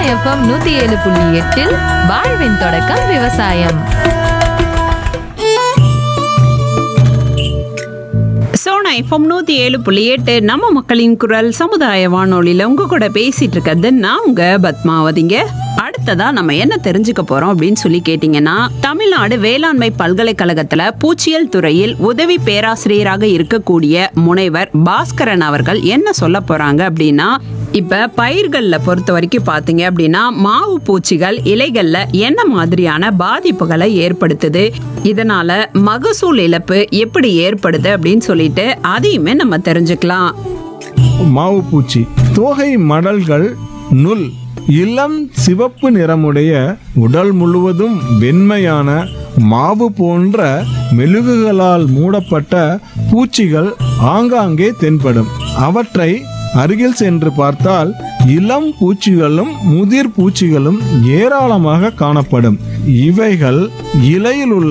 FM நூத்தி ஏழு புள்ளி எட்டில் வாழ்வின் தொடக்கம் விவசாயம் சோனா எஃப்எம் நூற்றி ஏழு புள்ளி எட்டு நம்ம மக்களின் குரல் சமுதாய வானொலியில் உங்க கூட பேசிட்டு இருக்கிறது நான் உங்க பத்மாவதிங்க அடுத்ததா நம்ம என்ன தெரிஞ்சுக்க போறோம் அப்படின்னு சொல்லி கேட்டீங்கன்னா தமிழ்நாடு வேளாண்மை பல்கலைக்கழகத்துல பூச்சியல் துறையில் உதவி பேராசிரியராக இருக்கக்கூடிய முனைவர் பாஸ்கரன் அவர்கள் என்ன சொல்ல போறாங்க அப்படின்னா இப்ப பயிர்கள்ல பொறுத்த வரைக்கும் பாத்தீங்க அப்படின்னா மாவு பூச்சிகள் இலைகள்ல என்ன மாதிரியான பாதிப்புகளை ஏற்படுத்துது இதனால மகசூல் இழப்பு எப்படி ஏற்படுது அப்படின்னு சொல்லிட்டு அதையுமே நம்ம தெரிஞ்சுக்கலாம் மாவு பூச்சி தோகை மடல்கள் நுல் இளம் சிவப்பு நிறமுடைய உடல் முழுவதும் வெண்மையான மாவு போன்ற மெழுகுகளால் மூடப்பட்ட பூச்சிகள் ஆங்காங்கே தென்படும் அவற்றை அருகில் சென்று பார்த்தால் இளம் பூச்சிகளும் முதிர் பூச்சிகளும் ஏராளமாக காணப்படும் இவைகள் இலையில் உள்ள